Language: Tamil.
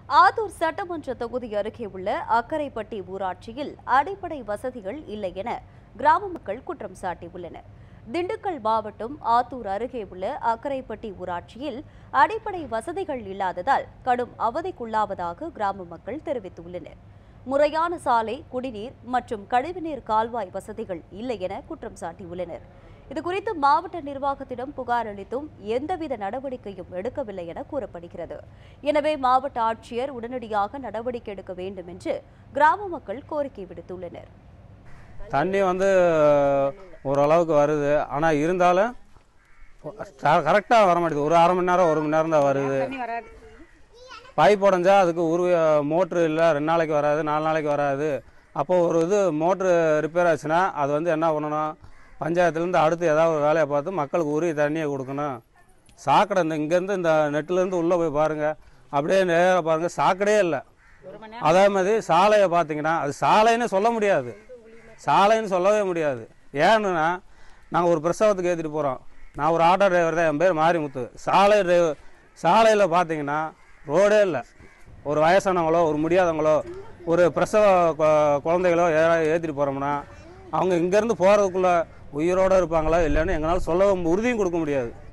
ஆத்தூர் சட்டமன்ற தொகுதி அருகே உள்ள அக்கரைப்பட்டி ஊராட்சியில் அடிப்படை வசதிகள் இல்லை என கிராம மக்கள் குற்றம் சாட்டியுள்ளனர் திண்டுக்கல் மாவட்டம் ஆத்தூர் அருகே உள்ள அக்கரைப்பட்டி ஊராட்சியில் அடிப்படை வசதிகள் இல்லாததால் கடும் அவதிக்குள்ளாவதாக கிராம மக்கள் தெரிவித்துள்ளனர் முறையான சாலை குடிநீர் மற்றும் கழிவுநீர் கால்வாய் வசதிகள் இல்லை என குற்றம் சாட்டியுள்ளனர் இதுகுறித்து மாவட்ட நிர்வாகத்திடம் புகார் அளித்தும் எந்தவித நடவடிக்கையும் எடுக்கவில்லை என கூறப்படுகிறது எனவே மாவட்ட ஆட்சியர் உடனடியாக நடவடிக்கை எடுக்க வேண்டும் என்று கிராம மக்கள் கோரிக்கை விடுத்துள்ளனர் தண்ணி வந்து ஓரளவுக்கு வருது ஆனால் இருந்தாலும் கரெக்டாக வர மாட்டேங்குது ஒரு அரை மணி நேரம் ஒரு மணி நேரம் தான் வருது பைப் உடஞ்சா அதுக்கு ஒரு மோட்ரு இல்லை ரெண்டு நாளைக்கு வராது நாலு நாளைக்கு வராது அப்போது ஒரு இது மோட்ரு ரிப்பேர் ஆச்சுன்னா அது வந்து என்ன பண்ணணும் பஞ்சாயத்துலேருந்து அடுத்து ஏதாவது ஒரு வேலையை பார்த்து மக்களுக்கு உரிய தண்ணியை கொடுக்கணும் சாக்கடை இந்த இங்கேருந்து இந்த நெட்டுலேருந்து உள்ளே போய் பாருங்கள் அப்படியே நேராக பாருங்கள் சாக்கடையே இல்லை அதே மாதிரி சாலையை பார்த்தீங்கன்னா அது சாலைன்னு சொல்ல முடியாது சாலைன்னு சொல்லவே முடியாது ஏன்னுனா நாங்கள் ஒரு பிரசவத்துக்கு ஏற்றிட்டு போகிறோம் நான் ஒரு ஆட்டோ டிரைவர் தான் என் பேர் மாரிமுத்து சாலை டிரைவர் சாலையில் பார்த்தீங்கன்னா ரோடே இல்லை ஒரு வயசானவங்களோ ஒரு முடியாதவங்களோ ஒரு பிரசவ கொ- குழந்தைகளோ யாராவது ஏற்றிட்டு போகிறோம்னா அவங்க இங்கேருந்து போகிறதுக்குள்ள உயிரோடு இருப்பாங்களா இல்லைன்னு எங்களால் சொல்ல உறுதியும் கொடுக்க முடியாது